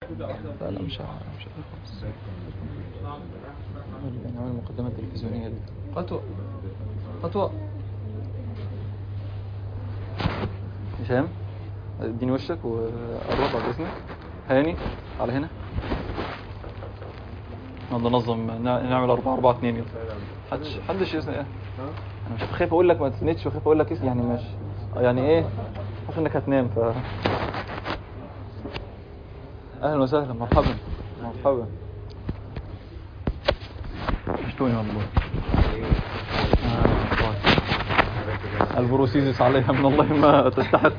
لا لا مش ه- مش هقدر خالص نعمل المقدمة التلفزيونية دي خطوة خطوة هشام اديني وشك وقرب على اذنك هاني على هنا يلا نظم نع- نعمل 4 4 2 يلا حدش حدش يسن ايه انا مش خايف اقول لك ما تسندش وخايف اقول لك اسم يعني ماشي آه يعني ايه خايف انك هتنام ف اهلا وسهلا مرحبا مرحبا وحشتوني والله آه، والله. البروسيزس عليها من الله ما تستحق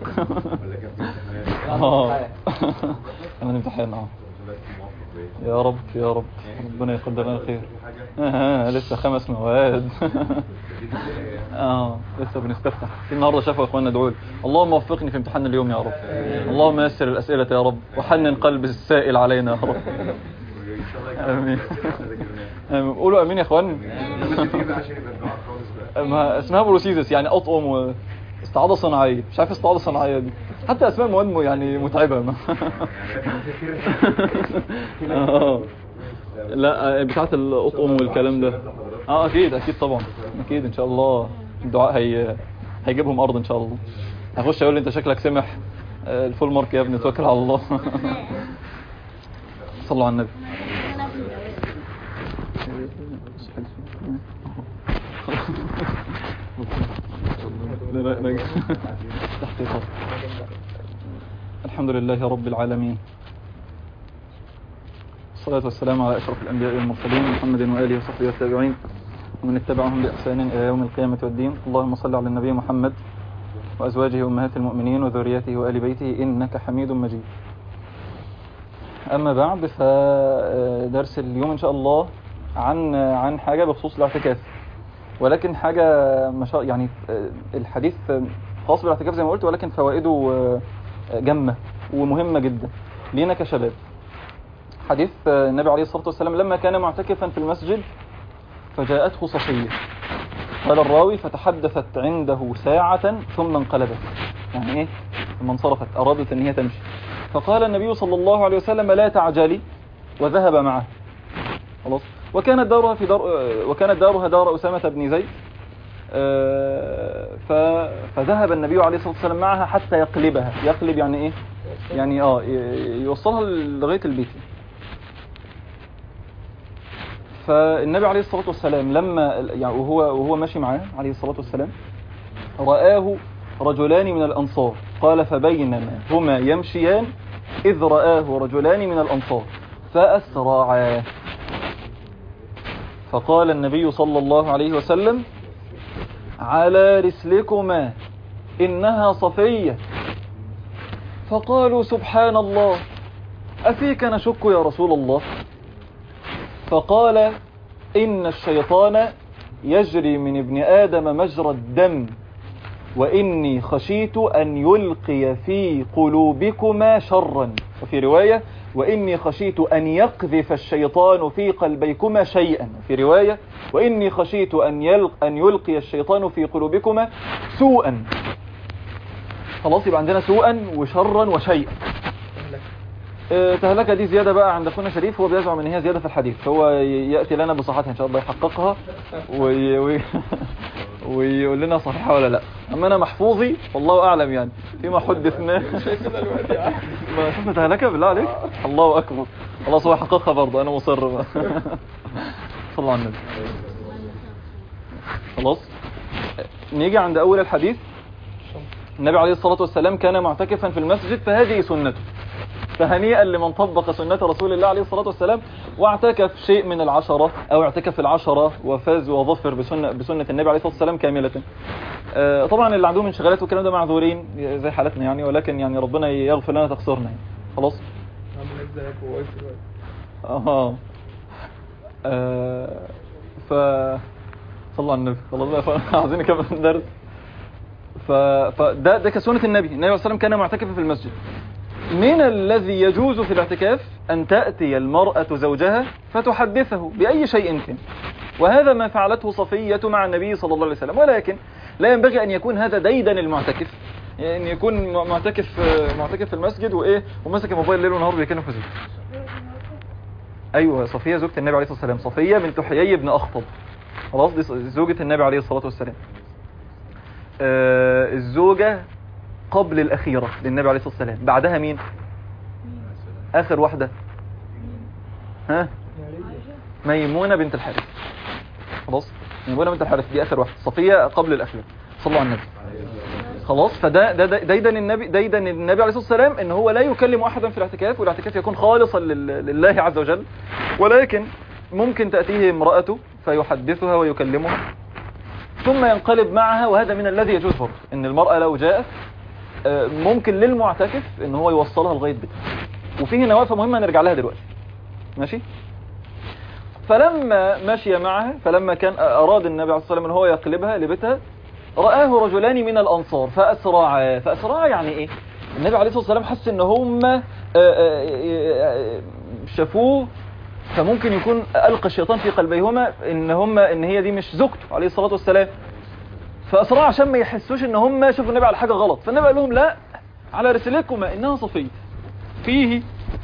اه انا امتحان اه يا رب يا رب ربنا يقدر لنا خير آه لسه خمس مواد اه لسه بنستفتح في النهارده شافوا اخواننا ادعوا لي اللهم وفقني في امتحان اليوم يا رب اللهم يسر الاسئله يا رب وحنن قلب السائل علينا يا رب امين آمين. قولوا امين يا اخوان ما اسمها بروسيزس يعني اطقم و استعاضه صناعيه مش عارف استعاضه صناعيه دي حتى اسماء مواد م- يعني متعبه ما. آه. لا بتاعه الاطقم والكلام ده اه اكيد اكيد طبعا اكيد ان شاء الله الدعاء هي هيجيبهم ارض ان شاء الله هخش اقول لي انت شكلك سمح آه، الفول مارك يا ابني توكل على الله صلوا على النبي لا لا لا تحت خط. الحمد لله رب العالمين الصلاة والسلام على أشرف الأنبياء والمرسلين محمد وآله وصحبه والتابعين ومن اتبعهم بإحسان إلى يوم القيامة والدين اللهم صل على النبي محمد وأزواجه أمهات المؤمنين وذريته وآل بيته إنك حميد مجيد أما بعد فدرس اليوم إن شاء الله عن عن حاجة بخصوص الاعتكاف ولكن حاجة مشا... يعني الحديث خاص بالاعتكاف زي ما قلت ولكن فوائده جمة ومهمة جدا لينا كشباب حديث النبي عليه الصلاة والسلام لما كان معتكفا في المسجد فجاءته صفية قال الراوي فتحدثت عنده ساعة ثم انقلبت يعني ايه ثم انصرفت أرادت ان هي تمشي فقال النبي صلى الله عليه وسلم لا تعجلي وذهب معه خلاص وكانت دارها في دار وكانت دارها دار أسامة بن زيد آه، ف- فذهب النبي عليه الصلاة والسلام معها حتى يقلبها يقلب يعني ايه يعني اه ي- يوصلها لغاية البيت فالنبي عليه الصلاة والسلام لما يعني وهو وهو ماشي معاه عليه الصلاة والسلام رآه رجلان من الأنصار قال فبينما هما يمشيان إذ رآه رجلان من الأنصار فأسرعا فقال النبي صلى الله عليه وسلم على رسلكما إنها صفية فقالوا سبحان الله أفيك نشك يا رسول الله فقال إن الشيطان يجري من ابن آدم مجرى الدم وإني خشيت أن يلقي في قلوبكما شرا وفي رواية وإني خشيت أن يقذف الشيطان في قلبيكما شيئا في رواية وإني خشيت أن, يلق أن يلقي الشيطان في قلوبكما سوءا خلاص يبقى عندنا سوءا وشرا وشيئا آه، تهلكة دي زيادة بقى عند أخونا شريف هو بيزعم ان هي زيادة في الحديث فهو ي- يأتي لنا بصحتها إن شاء الله يحققها وي... وي... ويقول لنا صحيحة ولا لا أما أنا محفوظي والله أعلم يعني فيما حدثنا ما شفنا تهلكة بالله عليك الله أكبر خلاص هو يحققها برضه أنا مصر بقى. صلى على النبي خلاص نيجي عند أول الحديث النبي عليه الصلاة والسلام كان معتكفا في المسجد فهذه سنته فهنيئا لمن طبق سنة رسول الله عليه الصلاة والسلام واعتكف شيء من العشرة أو اعتكف العشرة وفاز وظفر بسنة, بسنة النبي عليه الصلاة والسلام كاملة آه، طبعا اللي عندهم انشغالات والكلام ده معذورين زي حالتنا يعني ولكن يعني ربنا يغفر لنا تقصيرنا يعني خلاص عامل ازيك وواقف دلوقتي اه آه، ف صلوا على النبي خلاص بقى ف- عايزين نكمل الدرس ف... فده ده كسنة النبي النبي صلى الله عليه وسلم كان معتكفا في المسجد من الذي يجوز في الاعتكاف أن تأتي المرأة زوجها فتحدثه بأي شيء كان وهذا ما فعلته صفية مع النبي صلى الله عليه وسلم ولكن لا ينبغي أن يكون هذا ديدا المعتكف ان يكون معتكف معتكف في المسجد وايه وماسك الموبايل ليل ونهار بيكلم في زوجته ايوه صفيه زوجة النبي عليه الصلاه والسلام صفيه بنت حيي بن اخطب خلاص دي زوجة النبي عليه الصلاه والسلام آه الزوجه قبل الاخيره للنبي عليه الصلاه والسلام بعدها مين اخر واحده ها ميمونه بنت الحارث خلاص ميمونه بنت الحارث دي اخر واحده صفيه قبل الاخيره صلوا على النبي خلاص فده ده ده ديدن النبي ديدن النبي عليه الصلاه والسلام ان هو لا يكلم احدا في الاعتكاف والاعتكاف يكون خالصا لل- لله عز وجل ولكن ممكن تاتيه امراته فيحدثها ويكلمها ثم ينقلب معها وهذا من الذي يجوز برضه ان المراه لو جاءت آه، ممكن للمعتكف ان هو يوصلها لغايه بيتها وفي هنا وقفه مهمه نرجع لها دلوقتي ماشي فلما مشي معها فلما كان أراد النبي عليه الصلاة والسلام أن هو يقلبها لبيتها رآه رجلان من الأنصار فأسرعا فأسرعا يعني إيه النبي عليه الصلاة والسلام حس إن هم آه، آه، آه، شافوه فممكن يكون ألقى الشيطان في قلبيهما إن هم إن هي دي مش زوجته عليه الصلاة والسلام فأسرعا عشان ما يحسوش إن هم شافوا النبي على حاجة غلط فالنبي قال لهم لا على رسلكما إنها صفية فيه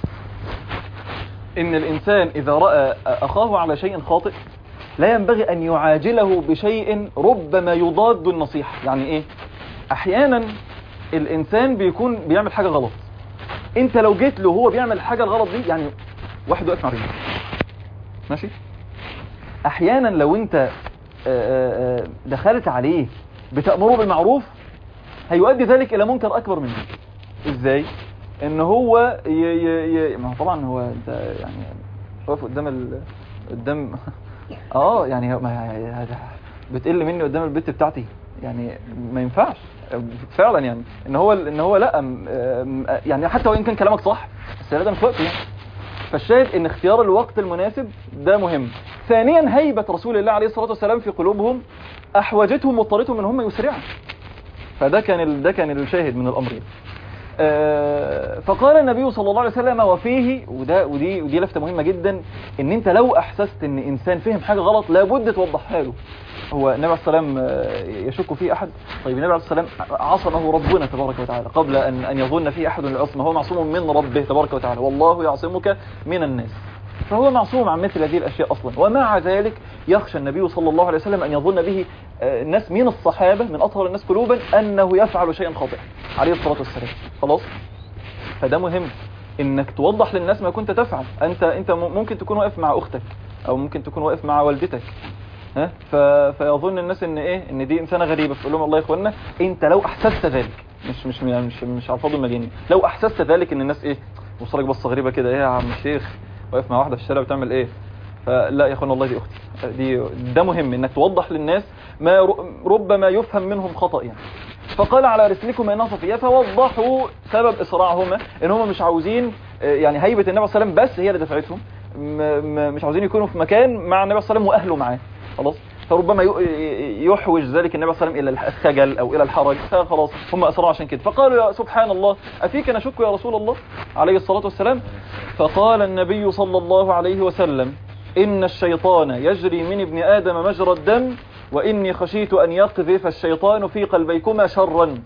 ان الانسان اذا رأى اخاه على شيء خاطئ لا ينبغي ان يعاجله بشيء ربما يضاد النصيحة يعني ايه احيانا الانسان بيكون بيعمل حاجة غلط انت لو جيت له وهو بيعمل الحاجة الغلط دي يعني واحد واقف مع رجله ماشي احيانا لو انت آه، آه، آه، دخلت عليه بتأمره بالمعروف هيؤدي ذلك الى منكر اكبر منه ازاي ان هو ي... ي... ي... ما هو طبعا هو انت يعني واقف قدام ال... قدام اه يعني ما بتقل مني قدام البيت بتاعتي يعني ما ينفعش فعلا يعني ان هو ان هو لا م- م- يعني حتى وان كان كلامك صح بس ده مش وقته يعني فالشاهد ان اختيار الوقت المناسب ده مهم ثانيا هيبة رسول الله عليه الصلاة والسلام في قلوبهم احوجتهم واضطرتهم ان هم يسرعوا فده كان ال... ده كان الشاهد من الامر يعني. آه، فقال النبي صلى الله عليه وسلم وفيه وده ودي ودي لفته مهمه جدا ان انت لو احسست ان انسان فهم حاجه غلط لابد توضحها له هو النبي عليه الصلاه والسلام آه، يشك فيه احد طيب النبي عليه الصلاه والسلام عصمه ربنا تبارك وتعالى قبل ان ان يظن فيه احد العصمه هو معصوم من ربه تبارك وتعالى والله يعصمك من الناس فهو معصوم عن مثل هذه الاشياء اصلا ومع ذلك يخشى النبي صلى الله عليه وسلم ان يظن به آه، ناس من الصحابه من اطهر الناس قلوبا انه يفعل شيئا خاطئا عليه الصلاه والسلام خلاص فده مهم انك توضح للناس ما كنت تفعل انت انت م- ممكن تكون واقف مع اختك او ممكن تكون واقف مع والدتك ها ف... فيظن الناس ان ايه ان دي انسانه غريبه فتقول لهم والله يا اخوانا انت لو احسست ذلك مش مش مش مش على الفاضي المجاني لو احسست ذلك ان الناس ايه بص لك بصه غريبه كده ايه يا عم الشيخ واقف مع واحده في الشارع بتعمل ايه فلا يا اخوانا والله دي اختي دي ده مهم انك توضح للناس ما ر- ربما يفهم منهم خطأ يعني فقال على رسلكم انها صفيه فوضحوا سبب اسراعهما ان هم مش عاوزين آه، يعني هيبه النبي صلى الله عليه وسلم بس هي اللي دفعتهم م- م- مش عاوزين يكونوا في مكان مع النبي صلى الله عليه وسلم واهله معاه خلاص فربما ي- يحوج ذلك النبي صلى الله عليه وسلم الى الخجل او الى الحرج فخلاص هم اسرعوا عشان كده فقالوا يا سبحان الله افيك نشك يا رسول الله عليه الصلاه والسلام فقال النبي صلى الله عليه وسلم إن الشيطان يجري من ابن آدم مجرى الدم وإني خشيت أن يقذف الشيطان في قلبيكما شرا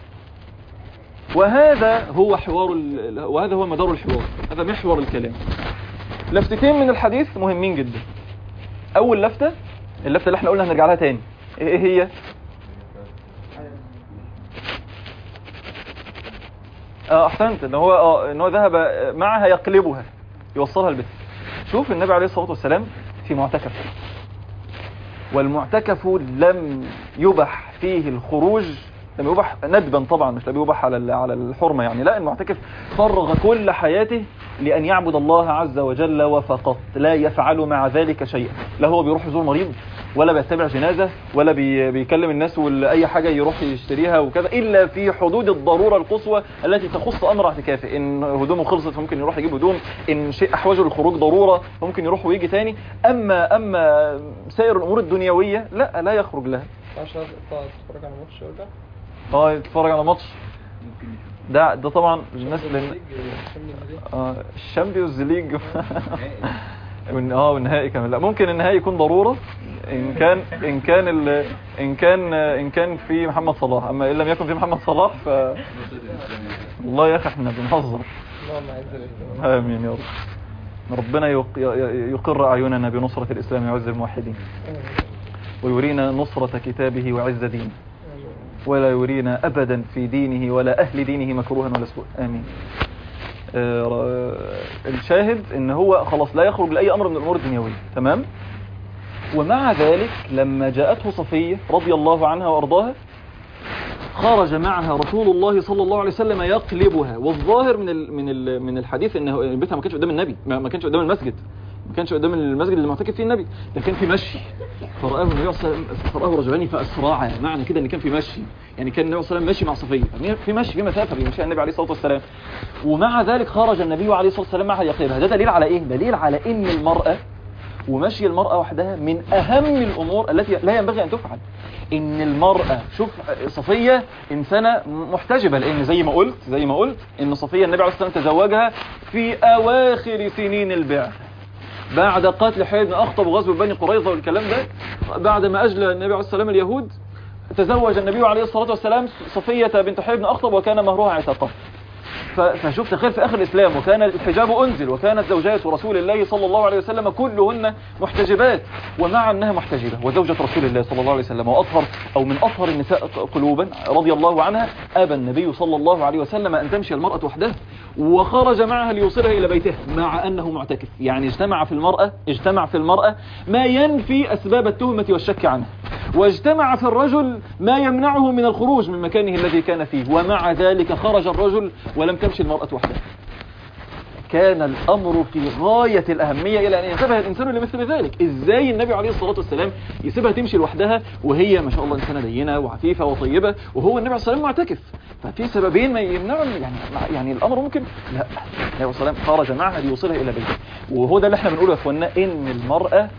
وهذا هو حوار ال... وهذا هو مدار الحوار هذا محور الكلام لفتتين من الحديث مهمين جدا أول لفتة اللفتة اللي احنا قلنا هنرجع لها تاني ايه هي اه احسنت ان هو اه ان هو ذهب معها يقلبها يوصلها البيت شوف النبي عليه الصلاة والسلام في معتكف والمعتكف لم يبح فيه الخروج لم يبح ندبا طبعا مش لم يبح على ال- على الحرمة يعني لا المعتكف فرغ كل حياته لأن يعبد الله عز وجل وفقط لا يفعل مع ذلك شيئا لا هو بيروح يزور مريض ولا بيتبع جنازة ولا بي بيكلم الناس ولا أي حاجة يروح يشتريها وكذا إلا في حدود الضرورة القصوى التي تخص أمر اعتكافه إن هدومه خلصت فممكن يروح يجيب هدوم إن شيء أحوجه للخروج ضرورة ممكن يروح ويجي تاني أما أما سائر الأمور الدنيوية لا لا يخرج لها عشان تتفرج على ماتش وارجع اه يتفرج على ماتش ده ده طبعا الناس لان اه الشامبيونز ليج وال- اه والنهائي كمان لا ممكن النهائي يكون ضروره ان كان ان كان ال... ان كان ان كان في محمد صلاح اما ان لم يكن في محمد صلاح ف والله يا اخي احنا بنهزر اللهم اعز الاسلام امين يا رب ربنا يق... ي- يقر اعيننا بنصرة الاسلام وعز الموحدين ويرينا نصرة كتابه وعز دينه ولا يرينا ابدا في دينه ولا اهل دينه مكروها ولا سوء امين آه، ر- الشاهد ان هو خلاص لا يخرج لاي امر من الامور الدنيويه تمام ومع ذلك لما جاءته صفيه رضي الله عنها وارضاها خرج معها رسول الله صلى الله عليه وسلم يقلبها والظاهر من ال من ال من الحديث ان بيتها ما كانش قدام النبي ما ما كانش قدام المسجد ما كانش قدام المسجد اللي معتكف فيه النبي ده كان في مشي فرآه النبي صلى الله عليه وسلم فرآه رجلان فأسرعا معنى كده ان كان في مشي يعني كان النبي صلى الله عليه وسلم ماشي مع صفيه يعني في مشي في مسافه بيمشيها النبي عليه الصلاه والسلام ومع ذلك خرج النبي عليه الصلاه والسلام معها يقلبها ده دليل على ايه دليل على ان المراه ومشي المرأة وحدها من أهم الأمور التي لا ينبغي أن تفعل إن المرأة شوف صفية إنسانة محتجبة لأن زي ما قلت زي ما قلت إن صفية النبي عليه الصلاة والسلام تزوجها في أواخر سنين البعث بعد قتل حي بن أخطب وغزو بني قريظة والكلام ده بعد ما أجلى النبي عليه الصلاة والسلام اليهود تزوج النبي عليه الصلاة والسلام صفية بنت حي بن أخطب وكان مهرها عتاقه ف- فشوف تخيل في اخر الاسلام وكان الحجاب انزل وكانت زوجات رسول الله صلى الله عليه وسلم كلهن محتجبات ومع انها محتجبه وزوجة رسول الله صلى الله عليه وسلم واطهر او من اطهر النساء قلوبا رضي الله عنها ابى النبي صلى الله عليه وسلم ان تمشي المراه وحدها وخرج معها ليوصلها الى بيته مع انه معتكف يعني اجتمع في المراه اجتمع في المراه ما ينفي اسباب التهمه والشك عنها واجتمع في الرجل ما يمنعه من الخروج من مكانه الذي كان فيه ومع ذلك خرج الرجل ولم تمشي المرأة وحدها كان الأمر في غاية الأهمية إلى أن ينتبه الإنسان لمثل ذلك إزاي النبي عليه الصلاة والسلام يسيبها تمشي لوحدها وهي ما شاء الله إنسانة دينة وعفيفة وطيبة وهو النبي عليه الصلاة والسلام معتكف ففي سببين ما يمنعوا يعني يعني الأمر ممكن لا النبي عليه الصلاة والسلام خرج معها ليوصلها إلى بيته وهو ده اللي احنا بنقوله يا إخواننا إن المرأة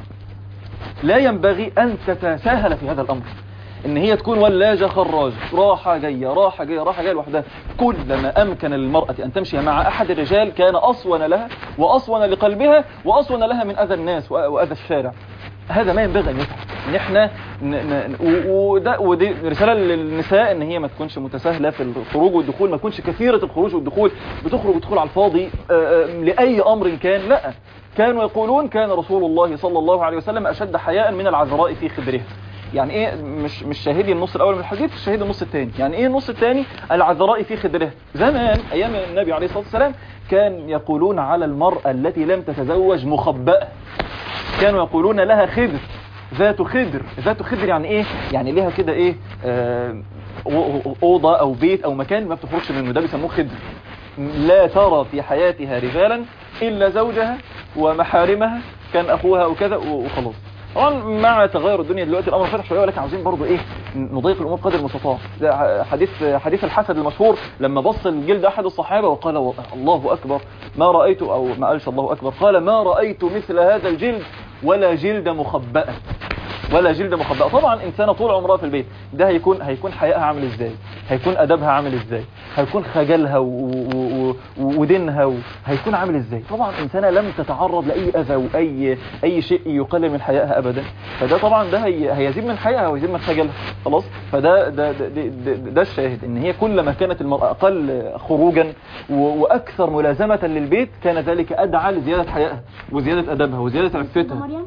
لا ينبغي أن تتساهل في هذا الأمر ان هي تكون ولاجة خراجة راحة جاية راحة جاية راحة جاية لوحدها كلما امكن للمرأة ان تمشي مع احد الرجال كان اصون لها واصون لقلبها واصون لها من اذى الناس وأ- واذى الشارع هذا ما ينبغي ان يفعل ان احنا ن... ن... و- وده ودي رساله للنساء ان هي ما تكونش متساهله في الخروج والدخول ما تكونش كثيره الخروج والدخول بتخرج وتدخل على الفاضي آه، آه، لاي امر كان لا كانوا يقولون كان رسول الله صلى الله عليه وسلم اشد حياء من العذراء في خدرها يعني ايه مش مش شاهدي النص الاول من الحديث شاهدي النص الثاني يعني ايه النص الثاني العذراء في خدرها زمان ايام النبي عليه الصلاه والسلام كان يقولون على المراه التي لم تتزوج مخبأه كانوا يقولون لها خدر ذات خدر ذات خدر يعني ايه يعني ليها كده ايه آه، أو- اوضه او بيت او مكان ما بتخرجش منه ده بيسموه خدر لا ترى في حياتها رجالا الا زوجها ومحارمها كان اخوها وكذا و- وخلاص طبعا مع تغير الدنيا دلوقتي الامر فتح شويه ولكن عاوزين برضو ايه نضيق الامور قدر المستطاع ده حديث حديث الحسد المشهور لما بص الجلد احد الصحابه وقال و- الله اكبر ما رايت او ما قالش الله اكبر قال ما رايت مثل هذا الجلد ولا جلد مخبأة ولا جلد مخبأة طبعا انسانه طول عمرها في البيت ده هيكون هيكون حيائها عامل ازاي هيكون ادبها عامل ازاي هيكون خجلها و- و- و- ودينها و- هيكون عامل ازاي طبعا انسانه لم تتعرض لاي اذى واي اي شيء يقلل من حيائها ابدا فده طبعا ده هي هيزيد من حيائها ويزيد من خجلها خلاص فده ده ده, ده, ده, ده الشاهد ان هي كلما كانت المراه اقل خروجا و- واكثر ملازمه للبيت كان ذلك ادعى لزياده حيائها وزياده ادبها وزياده عفتها مريم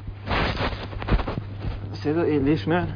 بس ده ايه ليش معنى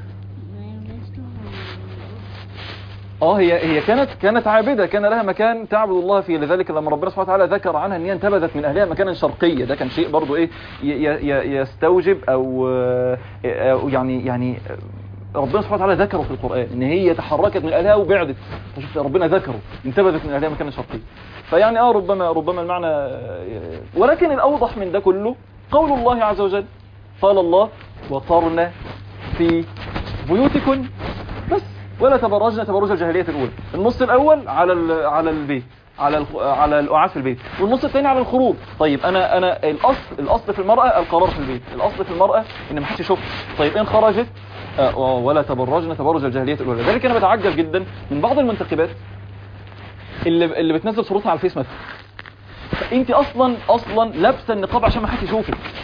اه هي هي كانت كانت عابده كان لها مكان تعبد الله فيه لذلك لما ربنا سبحانه وتعالى ذكر عنها ان هي انتبذت من اهلها مكانا شرقيا ده كان شيء برضو ايه ي- ي- ي- يستوجب او آه، أو يعني يعني ربنا سبحانه وتعالى ذكره في القران ان هي تحركت من اهلها وبعدت فشفت ربنا ذكره انتبذت من اهلها مكانا شرقيا فيعني اه ربما ربما المعنى آه، ولكن الاوضح من ده كله قول الله عز وجل قال الله وقرن في بيوتكن بس ولا تبرجن تبرج الجاهليه الاولى النص الاول على ال- على البيت على الخ- على القعاد في البيت والنص الثاني على الخروج طيب انا انا الاصل الاصل في المراه القرار في البيت الاصل في المراه ان ما حدش يشوفها طيب ان خرجت آه، ولا تبرجن تبرج الجاهليه الاولى لذلك انا بتعجب جدا من بعض المنتخبات اللي اللي بتنزل صورتها على الفيس مثلا انت اصلا اصلا لابسه النقاب عشان ما حدش يشوفك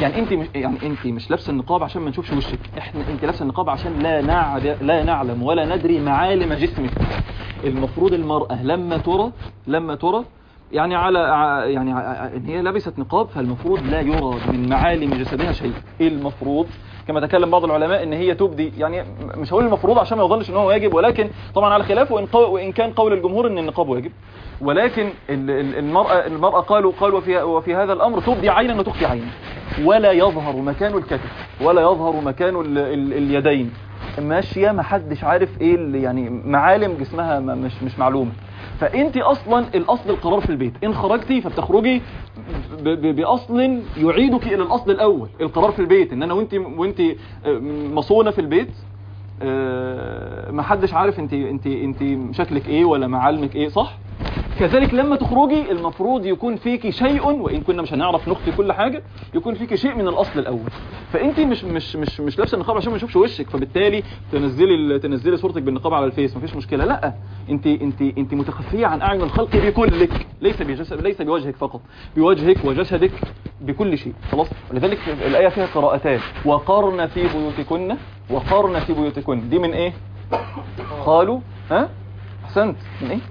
يعني انت مش يعني انت مش لابسه النقاب عشان ما نشوفش وشك احنا انت لابسه النقاب عشان لا نعد لا نعلم ولا ندري معالم جسمك المفروض المرأة لما ترى لما ترى يعني على ع- يعني ع- ان هي لبست نقاب فالمفروض لا يرى من معالم جسدها شيء ايه المفروض كما تكلم بعض العلماء ان هي تبدي يعني م- مش هقول المفروض عشان ما يظنش ان هو واجب ولكن طبعا على خلاف وان, قو وإن كان قول الجمهور ان النقاب واجب ولكن ال- ال- المرأة المرأة قالوا قالوا وفي وفي هذا الامر تبدي عينا وتخفي عينا ولا يظهر مكان الكتف ولا يظهر مكان ال ال اليدين ماشيه ما حدش عارف ايه اللي يعني معالم جسمها ما- مش مش معلومه فانت اصلا الاصل القرار في البيت ان خرجتي فبتخرجي ب- ب- باصل يعيدك الى الاصل الاول القرار في البيت ان انا وانت وانت آه، مصونه في البيت آه، ما حدش عارف انت انت انت شكلك ايه ولا معالمك ايه صح كذلك لما تخرجي المفروض يكون فيكي شيء وان كنا مش هنعرف نخفي كل حاجه يكون فيكي شيء من الاصل الاول فانت مش مش مش مش لابسه النقاب عشان ما نشوفش وشك فبالتالي تنزلي ال- تنزلي صورتك بالنقاب على الفيس مفيش مشكله لا انت انت انت متخفيه عن اعين الخلق بكلك ليس بجسد ليس بوجهك فقط بوجهك وجسدك بكل شيء خلاص ولذلك الايه فيها قراءتان وقرن في بيوتكن وقرن في بيوتكن دي من ايه قالوا ها احسنت من ايه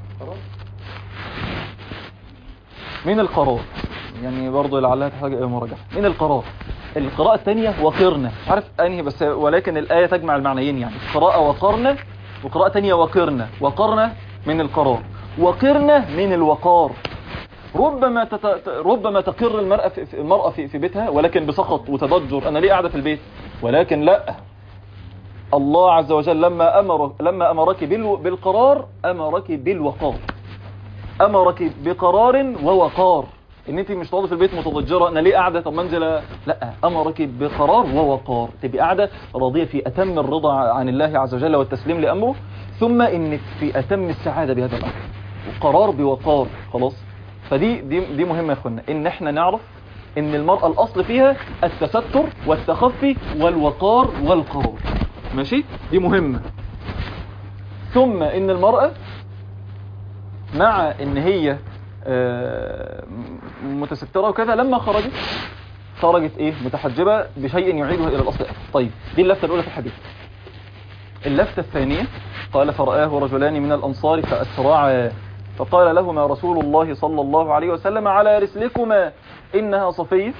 من القرار يعني برضو لعلها تحتاج الى مراجعه من القرار القراءة الثانية وقرنة مش عارف انهي بس ولكن الآية تجمع المعنيين يعني قراءة وقرنة وقراءة ثانية وقرنة وقرنة من القرار وقرنة من الوقار ربما تت... ربما تقر المرأة في... في- المرأة في... في بيتها ولكن بسخط وتضجر انا ليه قاعدة في البيت ولكن لا الله عز وجل لما امر لما امرك بال... بالقرار امرك بالوقار امرك بقرار ووقار ان انت مش تقعدي في البيت متضجره انا ليه قاعده طب ما انزل لا امرك بقرار ووقار تبقى قاعده راضيه في اتم الرضا عن الله عز وجل والتسليم لامره ثم انك في اتم السعاده بهذا الامر قرار بوقار خلاص فدي دي دي مهمه يا اخوانا ان احنا نعرف ان المراه الاصل فيها التستر والتخفي والوقار والقرار ماشي دي مهمه ثم ان المراه مع ان هي آه، متسترة وكذا لما خرجت خرجت ايه متحجبة بشيء يعيدها الى الاصل طيب دي اللفتة الاولى في الحديث اللفتة الثانية قال فرآه رجلان من الانصار فاسرعا فقال لهما رسول الله صلى الله عليه وسلم على رسلكما انها صفية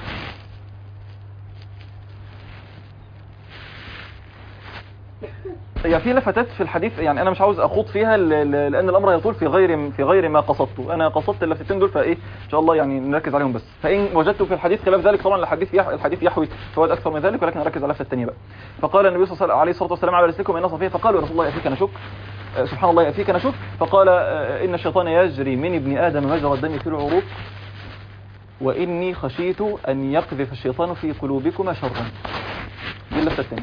هي في لفتات في الحديث يعني انا مش عاوز اخوض فيها ل- ل- لان الامر يطول في غير في غير ما قصدته انا قصدت اللفتين دول فايه ان شاء الله يعني نركز عليهم بس فان وجدت في الحديث خلاف ذلك طبعا الحديث يح الحديث يحوي فوائد اكثر من ذلك ولكن نركز على اللفه الثانيه بقى فقال النبي صلى الله عليه الصلاه والسلام على رسلكم ان صفيه فقالوا يا رسول الله يفيك نشك آه، سبحان الله يفيك نشك فقال آه، ان الشيطان يجري من ابن ادم مجرى الدم في العروق واني خشيت ان يقذف الشيطان في قلوبكما شرا دي اللفه الثانيه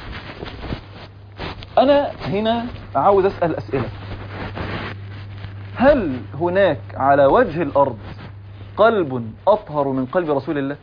أنا هنا عاوز أسأل أسئلة هل هناك على وجه الأرض قلب أطهر من قلب رسول الله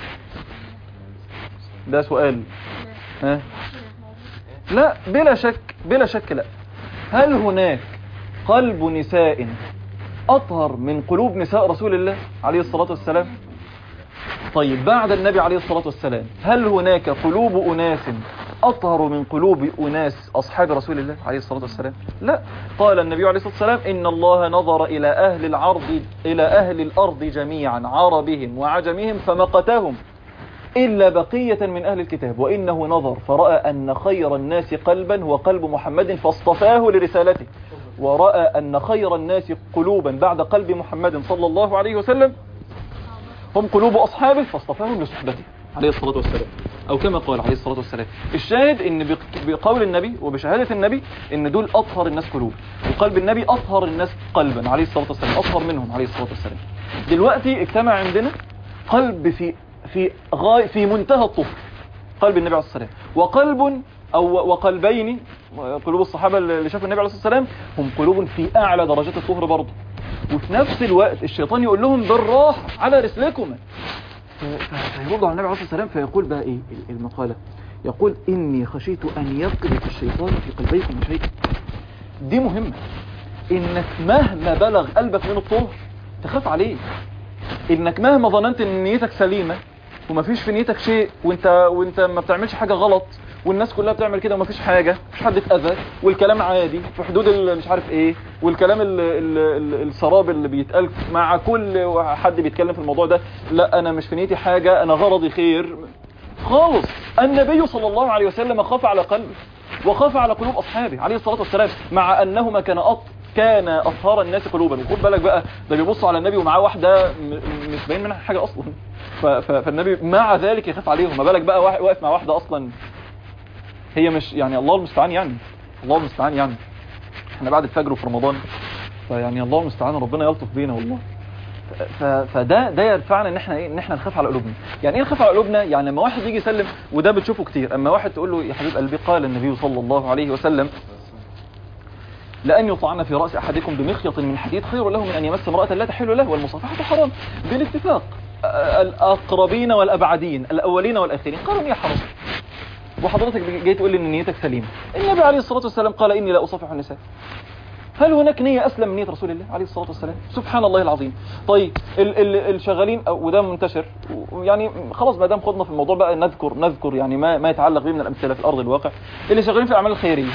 ده سؤال ها؟ لا بلا شك بلا شك لا هل هناك قلب نساء أطهر من قلوب نساء رسول الله عليه الصلاة والسلام طيب بعد النبي عليه الصلاة والسلام هل هناك قلوب أناس أطهر من قلوب أناس أصحاب رسول الله عليه الصلاة والسلام لا قال النبي عليه الصلاة والسلام إن الله نظر إلى أهل العرض إلى أهل الأرض جميعا عربهم وعجمهم فمقتهم إلا بقية من أهل الكتاب وإنه نظر فرأى أن خير الناس قلبا هو قلب محمد فاصطفاه لرسالته ورأى أن خير الناس قلوبا بعد قلب محمد صلى الله عليه وسلم هم قلوب أصحابه فاصطفاهم لصحبته عليه الصلاة والسلام أو كما قال عليه الصلاة والسلام الشاهد إن بق- بقول النبي وبشهادة النبي إن دول أطهر الناس قلوب وقلب النبي أطهر الناس قلبا عليه الصلاة والسلام أطهر منهم عليه الصلاة والسلام دلوقتي اجتمع عندنا قلب في في غاية في منتهى الطهر قلب النبي عليه الصلاة والسلام وقلب أو وقلبين قلوب الصحابة اللي شافوا النبي عليه الصلاة والسلام هم قلوب في أعلى درجات الطهر برضه وفي نفس الوقت الشيطان يقول لهم بالراحة على رسلكم فيرد على النبي عليه الصلاة والسلام فيقول بقى ايه المقالة يقول اني خشيت ان يقذف الشيطان في قلبيكم شيئا دي مهمة انك مهما بلغ قلبك من الطهر تخاف عليه انك مهما ظننت ان نيتك سليمة ومفيش في نيتك شيء وانت وانت ما بتعملش حاجه غلط والناس كلها بتعمل كده ومفيش حاجه مفيش حد اتاذى والكلام عادي في حدود ال- مش عارف ايه والكلام ال- ال- ال- السراب اللي بيتقال مع كل حد بيتكلم في الموضوع ده لا انا مش في نيتي حاجه انا غرضي خير خالص النبي صلى الله عليه وسلم خاف على قلبه وخاف على قلوب اصحابه عليه الصلاه والسلام مع انهما كان أط كان اطهر الناس قلوبا وخد بالك بقى ده بيبص على النبي ومعاه واحده م- مش باين منها حاجه اصلا ف- ف- فالنبي مع ذلك يخاف عليهم ما بالك بقى واحد واقف مع واحده اصلا هي مش يعني الله المستعان يعني الله المستعان يعني احنا بعد الفجر في رمضان فيعني الله المستعان ربنا يلطف بينا والله ف- فده ده يدفعنا ان احنا ايه ان احنا نخاف على قلوبنا يعني ايه نخاف على قلوبنا يعني لما واحد يجي يسلم وده بتشوفه كتير اما واحد تقول له يا حبيب قلبي قال النبي صلى الله عليه وسلم لأن يطعن في رأس أحدكم بمخيط من حديد خير له من أن يمس امرأة لا تحل له والمصافحة حرام بالاتفاق آه، الأقربين والأبعدين الأولين والآخرين قالوا يا حرام وحضرتك جاي تقول لي ان نيتك سليمه النبي عليه الصلاه والسلام قال اني لا اصافح النساء هل هناك نية أسلم من نية رسول الله عليه الصلاة والسلام سبحان الله العظيم طيب ال ال الشغالين أو- وده منتشر و- يعني خلاص ما دام خضنا في الموضوع بقى نذكر نذكر يعني ما ما يتعلق به من الأمثلة في الأرض الواقع اللي شغالين في الأعمال الخيرية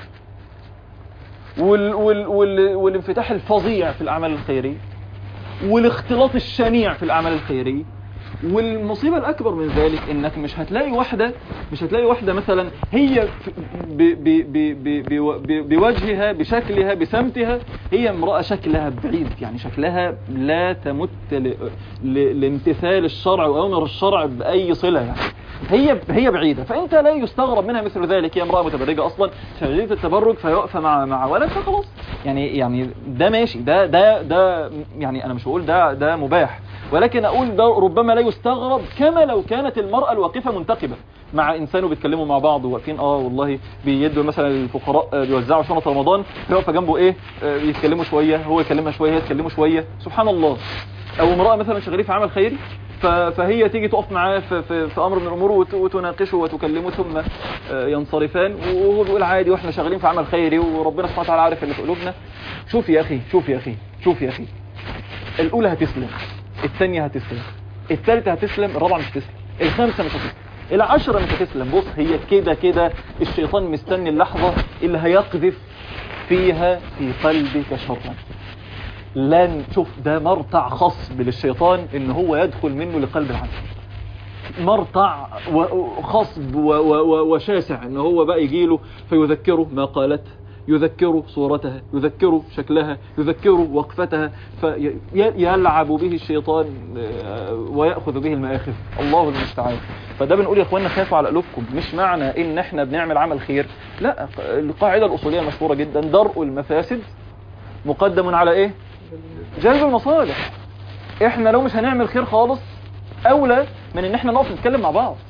وال وال وال والانفتاح الفظيع في الأعمال الخيرية والاختلاط الشنيع في الأعمال الخيرية والمصيبة الأكبر من ذلك إنك مش هتلاقي واحدة مش هتلاقي واحدة مثلا هي في- ب ب ب ب ب ب بوجهها بشكلها بسمتها هي امرأة شكلها بعيد يعني شكلها لا تمت ل ل لامتثال الشرع وأمر الشرع بأي صلة يعني هي هي بعيدة فأنت لا يستغرب منها مثل ذلك هي امرأة متبرجة أصلا شغلية التبرج فيقف مع مع ولد فخلاص يعني يعني ده ماشي ده ده ده يعني أنا مش بقول ده ده مباح ولكن أقول ده ربما لا يستغرب كما لو كانت المرأة الواقفة منتقبة مع إنسان وبيتكلموا مع بعض وواقفين اه والله بيدوا مثلا الفقراء آه، بيوزعوا شنطة رمضان فيقف جنبه ايه آه، يتكلموا شوية هو يكلمها شوية هي تكلمه شوية سبحان الله او امرأة مثلا شغالين في عمل خيري ف- فهي تيجي تقف معاه في, في, في امر من الامور وت- وتناقشه وتكلمه ثم آه، ينصرفان وهو بيقول عادي واحنا شغالين في عمل خيري وربنا سبحانه وتعالى عارف اللي في قلوبنا شوف يا اخي شوف يا اخي شوف يا اخي الاولى هتسلم الثانيه هتسلم الثالثه هتسلم الرابعه مش هتسلم الخامسه مش هتسلم العشرة مش هتسلم بص هي كده كده الشيطان مستني اللحظة اللي هيقذف فيها في قلبك شرا لن شوف ده مرتع خصب للشيطان ان هو يدخل منه لقلب العبد مرتع و- خصب و- و- و- وشاسع ان هو بقى يجيله فيذكره ما قالته يذكره صورتها يذكره شكلها يذكره وقفتها فيلعب به الشيطان آه، ويأخذ به المآخذ الله المستعان فده بنقول يا اخوانا خافوا على قلوبكم مش معنى ان احنا بنعمل عمل خير لا القاعدة الأصولية مشهورة جدا درء المفاسد مقدم على ايه جلب المصالح احنا لو مش هنعمل خير خالص اولى من ان احنا نقف نتكلم مع بعض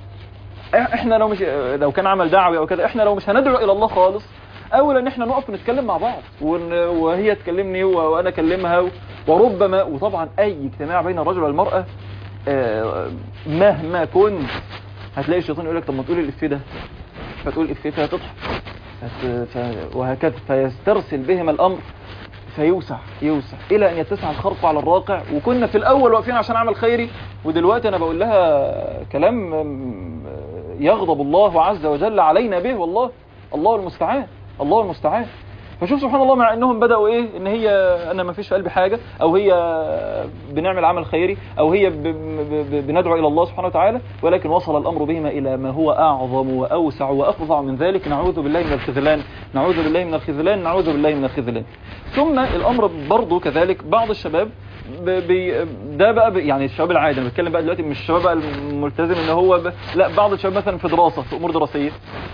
احنا لو مش لو كان عمل دعوي او كده احنا لو مش هندعو الى الله خالص اولى ان احنا نقف نتكلم مع بعض ون- وهي تكلمني و- وانا اكلمها و- وربما وطبعا اي اجتماع بين الرجل والمرأة آه، مهما كنت هتلاقي الشيطان يقول لك طب ما تقول الافيه ده فتقول الافيه فتضحك فت- ف- وهكذا فيسترسل بهم الامر فيوسع يوسع الى ان يتسع الخرق على الراقع وكنا في الاول واقفين عشان اعمل خيري ودلوقتي انا بقول لها كلام م- يغضب الله عز وجل علينا به والله الله المستعان الله المستعان فشوف سبحان الله مع انهم بدأوا ايه ان هي انا ما فيش في قلبي حاجة او هي بنعمل عمل خيري او هي ب- ب- ب- بندعو الى الله سبحانه وتعالى ولكن وصل الامر بهما الى ما هو اعظم واوسع وافظع من ذلك نعوذ بالله من الخذلان نعوذ بالله من الخذلان نعوذ بالله من الخذلان ثم الامر برضو كذلك بعض الشباب ب- بي ده بقى ب- يعني الشباب العادي انا بتكلم بقى دلوقتي مش الشباب بقى الملتزم ان هو ب... لا بعض الشباب مثلا في دراسة في امور دراسية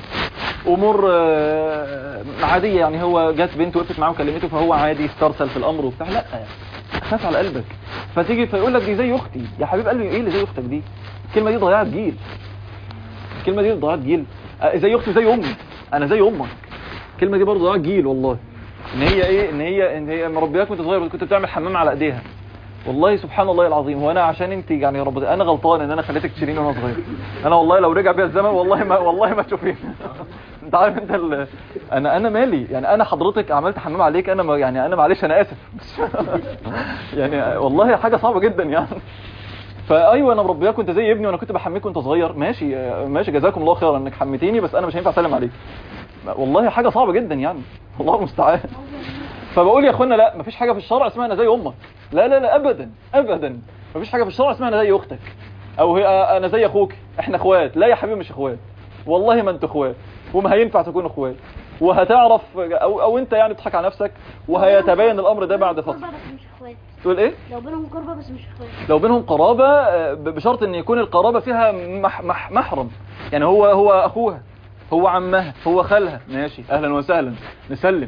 امور آه، عادية يعني هو جات بنت وقفت معاه وكلمته فهو عادي استرسل في الامر وبتاع لا خاف على قلبك فتيجي فيقول لك دي زي اختي يا حبيب قلبي ايه اللي زي اختك دي الكلمة دي ضيعت جيل الكلمة دي ضيعت جيل آه، زي اختي زي امي انا زي امك الكلمة دي برضه ضيعت جيل والله ان هي ايه ان هي ان هي مربياك وانت صغير كنت بتعمل حمام على ايديها والله سبحان الله العظيم وانا عشان انت يعني يا رب انا غلطان ان انا خليتك تشيليني وانا صغير انا والله لو رجع بيا الزمن والله ما والله ما تشوفيني انت عارف انت ال... انا انا مالي يعني انا حضرتك عملت حمام عليك انا ما يعني انا معلش انا اسف يعني والله حاجه صعبه جدا يعني فايوه انا مربياك وانت زي ابني وانا كنت بحميك وانت صغير ماشي آه، ماشي جزاكم الله خيرا انك حميتيني بس انا مش هينفع اسلم عليك والله حاجه صعبه جدا يعني الله المستعان فبقول يا اخوانا لا مفيش حاجه في الشرع اسمها انا زي امك لا لا لا ابدا ابدا مفيش حاجه في الشرع اسمها انا زي اختك او هي انا زي اخوك احنا اخوات لا يا حبيبي مش اخوات والله ما انتوا اخوات وما هينفع تكونوا اخوات وهتعرف او او انت يعني بتضحك على نفسك وهيتبين الامر ده بعد فتره قربة بس مش اخوات تقول ايه لو بينهم قربة بس مش اخوات لو بينهم قرابة آه، ب- بشرط ان يكون القرابة فيها مح مح محرم يعني هو هو اخوها هو عمها هو خالها ماشي اهلا وسهلا نسلم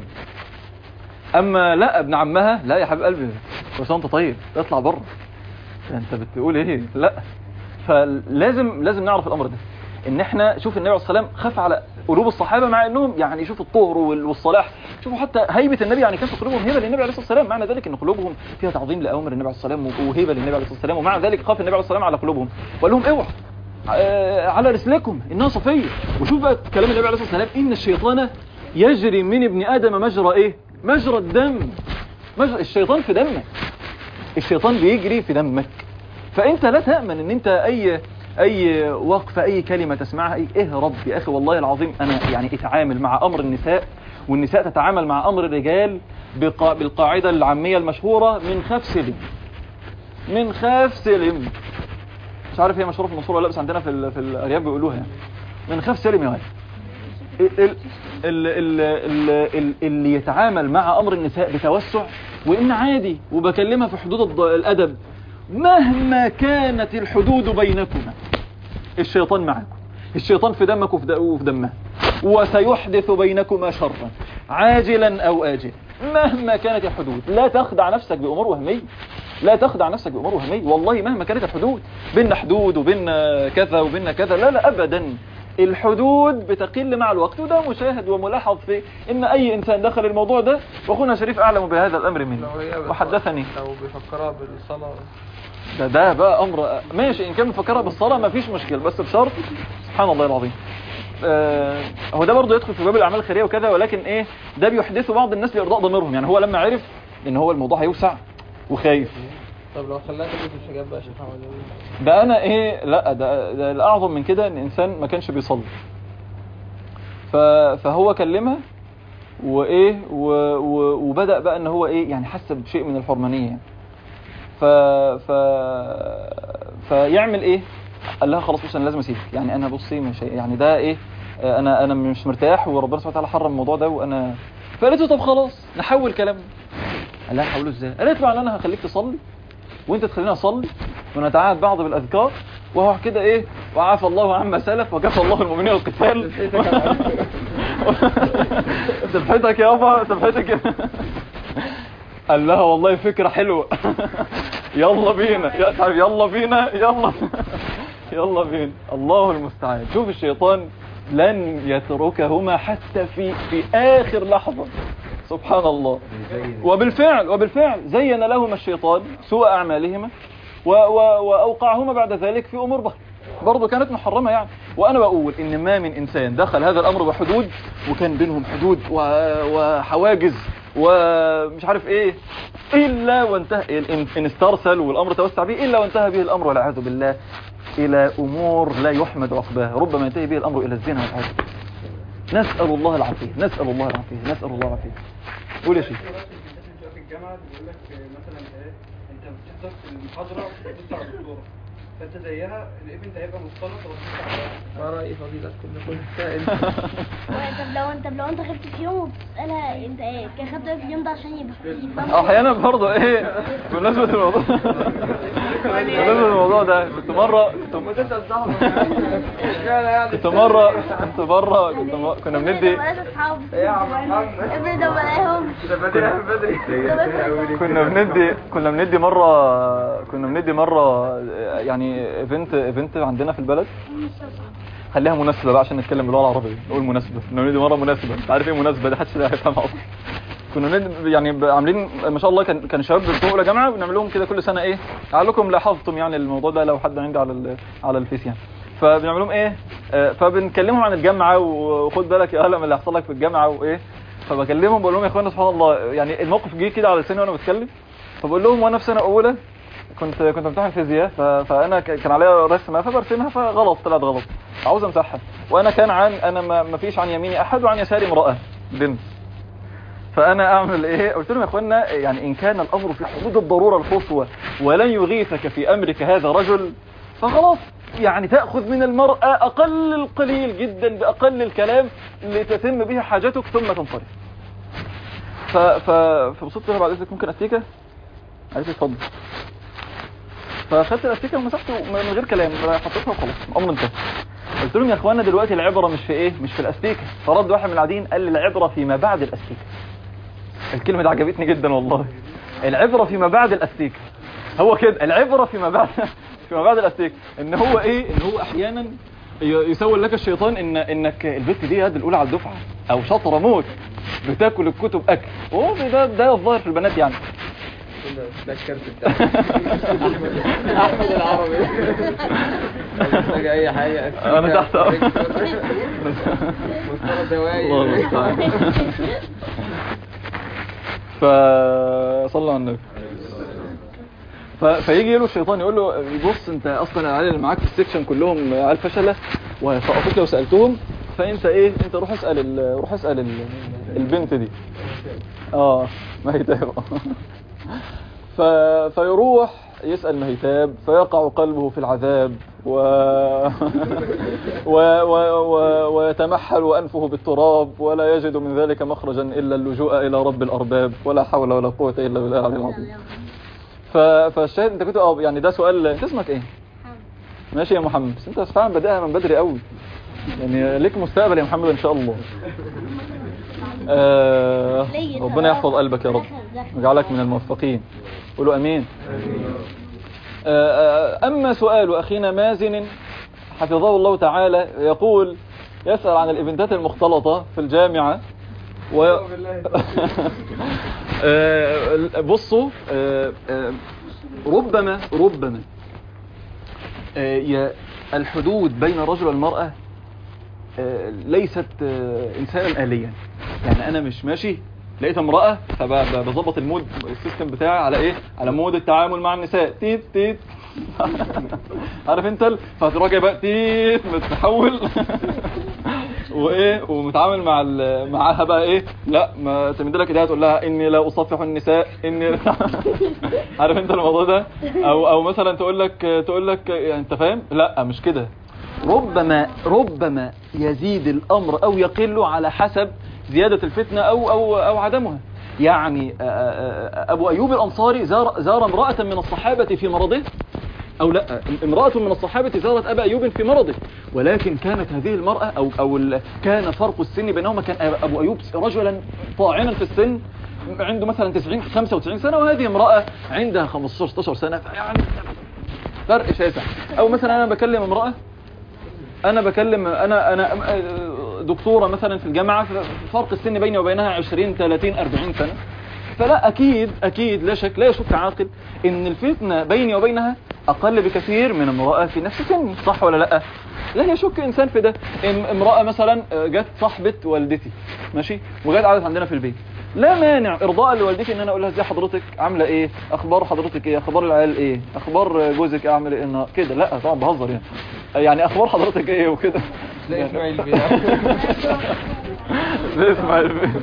اما لا ابن عمها لا يا حبيب قلبي بس انت طيب اطلع بره انت بتقول ايه لا فلازم لازم نعرف الامر ده ان احنا شوف النبي عليه الصلاه والسلام خاف على قلوب الصحابه مع انهم يعني شوف الطهر وال- والصلاح شوفوا حتى هيبه النبي يعني كان في قلوبهم هيبه للنبي عليه الصلاه والسلام معنى ذلك ان قلوبهم فيها تعظيم لاوامر النبي عليه الصلاه والسلام وهيبه للنبي عليه الصلاه والسلام ومع ذلك خاف النبي عليه الصلاه والسلام على قلوبهم وقال لهم اوعوا آه، على رسلكم انها صفيه وشوف بقى كلام النبي عليه الصلاه والسلام ان الشيطان يجري من ابن ادم مجرى ايه مجرى الدم مجرى الشيطان في دمك الشيطان بيجري في دمك فانت لا تامن ان انت اي اي وقفه اي كلمه تسمعها ايه اهرب يا اخي والله العظيم انا يعني اتعامل مع امر النساء والنساء تتعامل مع امر الرجال بقا بالقاعده العاميه المشهوره من خاف سلم من خاف سلم مش عارف هي مشهوره في المنصوره ولا لا بس عندنا في ال- في الارياف بيقولوها يعني من خاف سلم يا ولد ال- ال- ال- ال- ال- اللي يتعامل مع امر النساء بتوسع وان عادي وبكلمها في حدود الض- الادب مهما كانت الحدود بينكما الشيطان معكم الشيطان في دمك وفي د- وفي دمها وسيحدث بينكما شرا عاجلا او اجلا مهما كانت الحدود لا تخدع نفسك بامور وهميه لا تخدع نفسك بامور وهميه والله مهما كانت الحدود بيننا حدود وبيننا كذا وبيننا كذا لا لا ابدا الحدود بتقل مع الوقت وده مشاهد وملاحظ في ان اي انسان دخل الموضوع ده واخونا شريف اعلم بهذا الامر مني لو هي بت- وحدثني لو بيفكرها بالصلاة ده ده بقى امر ماشي ان كان مفكرها بالصلاه ما فيش مشكله بس بشرط سبحان الله العظيم آه هو ده برضه يدخل في باب الاعمال الخيريه وكذا ولكن ايه ده بيحدثه بعض الناس لارضاء ضميرهم يعني هو لما عرف ان هو الموضوع هيوسع وخايف طب لو خلاها تلبس الحجاب بقى يا شيخ محمد ده انا ايه لا ده, ده الاعظم من كده ان انسان ما كانش بيصلي ف فهو كلمها وايه و و وبدا بقى ان هو ايه يعني حس بشيء من الحرمانيه يعني ف ف فيعمل ايه قال لها خلاص بص انا لازم اسيبك يعني انا بصي مش هي- يعني ده ايه آه، انا انا مش مرتاح وربنا سبحانه وتعالى حرم الموضوع ده وانا فقالت له طب خلاص نحول كلامنا قال لها حولوا ازاي قالت له انا هخليك تصلي وانت تخليني اصلي ونتعاهد بعض بالاذكار وهو كده ايه وعافى الله عما سلف وكفى الله المؤمنين القتال سبحتك يابا سبحتك يا- قال لها والله فكرة حلوة يلا بينا يا تعرف يلا بينا يلا يلا بينا الله المستعان شوف الشيطان لن يتركهما حتى في في آخر لحظة سبحان الله وبالفعل وبالفعل زين لهما الشيطان سوء أعمالهما و و وأوقعهما بعد ذلك في أمور بخ- برضه كانت محرمة يعني وأنا بقول إن ما من إنسان دخل هذا الأمر بحدود وكان بينهم حدود و- وحواجز ومش عارف إيه إلا وانتهى إن إن استرسل والأمر توسع به إلا وانتهى به الأمر والعياذ بالله إلى أمور لا يحمد عقباها ربما ينتهي به الأمر إلى الزنا والعياذ بالله. نسأل الله العافية نسأل الله العافية نسأل الله العافية قول يا شيخ في الجامعه بيقول لك مثلا ايه انت بتحضر في المحاضره وبتبص على الدكتوره فانت زيها الايفنت هيبقى مختلط وبتبص على ما رأي فضيلة كل كل سائل طب لو انت لو انت غبت في يوم وبتسألها انت ايه كان خدت بالك في اليوم ده عشان يبقى يفهم احيانا برضه ايه بمناسبه الموضوع بمناسبه الموضوع ده كنت مره كنت كنت مره كنت مره كنت م- كنا بندي اصحاب يا عم محمد ابني ده بلاهم كنا بندي كنا بندي مره كنا بندي مره يعني ايفنت ايفنت عندنا في البلد خليها مناسبه بقى عشان نتكلم باللغه العربيه نقول مناسبه كنا بندي مره مناسبه انت عارف ايه مناسبه دي محدش هيفهمها اصلا كنا ند... يعني ب- عاملين ما شاء الله كان كان الشباب بتوع اولى جامعه بنعمل لهم كده كل سنه ايه لعلكم لاحظتم يعني الموضوع ده لو حد عندي على ال... على الفيس يعني فبنعمل لهم ايه آه، فبنكلمهم عن الجامعه وخد بالك يا اهلا من اللي هيحصل لك في الجامعه وايه فبكلمهم بقول لهم يا اخوانا سبحان الله يعني الموقف جه كده على لساني وانا بتكلم فبقول لهم وانا في سنه اولى كنت كنت امتحن فيزياء ف... فانا ك- كان عليا رسمه فبرسمها فغلط طلعت غلط عاوز امسحها وانا كان عن انا ما ما فيش عن يميني احد وعن يساري امراه بنت فانا اعمل ايه قلت لهم يا اخوانا يعني ان كان الامر في حدود الضروره القصوى ولن يغيثك في امرك هذا رجل فخلاص يعني تاخذ من المراه اقل القليل جدا باقل الكلام لتتم به حاجتك ثم تنصرف ف ف فبصيت لها بعد اذنك ممكن استيكه قالت لي اتفضل فاخدت الاستيكه ومسحته من غير كلام حطيتها وخلاص الامر انتهى قلت لهم يا اخوانا دلوقتي العبره مش في ايه مش في الاستيكه فرد واحد من القاعدين قال لي العبره فيما بعد الاستيكه الكلمه دي عجبتني جدا والله العبره فيما بعد الاستيكه هو كده العبره فيما بعد فيما بعد الاستيكه ان هو ايه ان هو احيانا ي- يسول لك الشيطان ان انك البت دي يد الاولى على الدفعه او شاطره موت بتاكل الكتب اكل وهو ده ده الظاهر في البنات يعني ده الكارت بتاعي احمد العربي محتاج اي حاجه أنا تحت أمرك. مسطره دوايا الله المستعان فصلى على النبي ف... فيجي له الشيطان يقول له بص انت اصلا العيال اللي معاك في السكشن كلهم عيال فشله وهيسقطوك لو سالتهم فانت ايه انت روح اسال ال... روح اسال ال... البنت دي اه مهيتاب ف... فيروح يسأل مهيتاب فيقع قلبه في العذاب و... و... و... و... ويتمحل أنفه بالتراب ولا يجد من ذلك مخرجا إلا اللجوء إلى رب الأرباب ولا حول ولا قوة إلا بالله العلي العظيم ف... فالشاهد انت كنت اه يعني ده سؤال انت اسمك ايه ماشي يا محمد بس انت فعلا بدأها من بدري قوي يعني ليك مستقبل يا محمد ان شاء الله آه ربنا يحفظ قلبك يا رب ويجعلك من الموفقين قولوا امين آه، آه، اما سؤال اخينا مازن حفظه الله تعالى يقول يسأل عن الايفنتات المختلطة في الجامعة و... آه، بصوا آه، آه، ربما ربما آه، يا- الحدود بين الرجل والمرأة آه، ليست آه، إنسانا آليا يعني أنا مش ماشي لقيت امرأة فبظبط المود السيستم بتاعي على إيه على مود التعامل مع النساء تيت تيت عارف انت ال- فتروح جاي بقى تيت متحول وايه ومتعامل مع ال- معاها بقى ايه لا ما تمد لك ايديها تقول لها اني لا اصفح النساء اني عارف انت الموضوع ده او او مثلا تقول لك تقول لك يعني انت فاهم لا مش كده ربما ربما يزيد الامر او يقل على حسب زيادة الفتنة او او او عدمها يعني آه، آه، آه، ابو ايوب الانصاري زار زار امرأة من الصحابة في مرضه أو لا امرأة من الصحابة زارت أبا أيوب في مرضه ولكن كانت هذه المرأة أو, أو ال- كان فرق السن بينهما كان أبو أيوب رجلا طاعنا في السن عنده مثلا 90 95 سنة وهذه امرأة عندها 15 16 سنة يعني فرق شاسع أو مثلا أنا بكلم امرأة انا بكلم انا انا دكتوره مثلا في الجامعه فرق السن بيني وبينها 20 30 40 سنه فلا اكيد اكيد لا شك لا يشك عاقل ان الفتنه بيني وبينها اقل بكثير من امراه في نفس سني صح ولا لا لا يشك انسان في ده ام- امراه مثلا جت صاحبه والدتي ماشي وجت قعدت عندنا في البيت لا مانع ارضاء لوالدتي ان انا اقول لها ازاي حضرتك عامله ايه اخبار حضرتك ايه اخبار العيال ايه اخبار جوزك اعمل ايه النهار- كده لا طبعا بهزر يعني يعني اخبار حضرتك ايه وكده تلاقي اسماعيل بيه زي اسماعيل بيه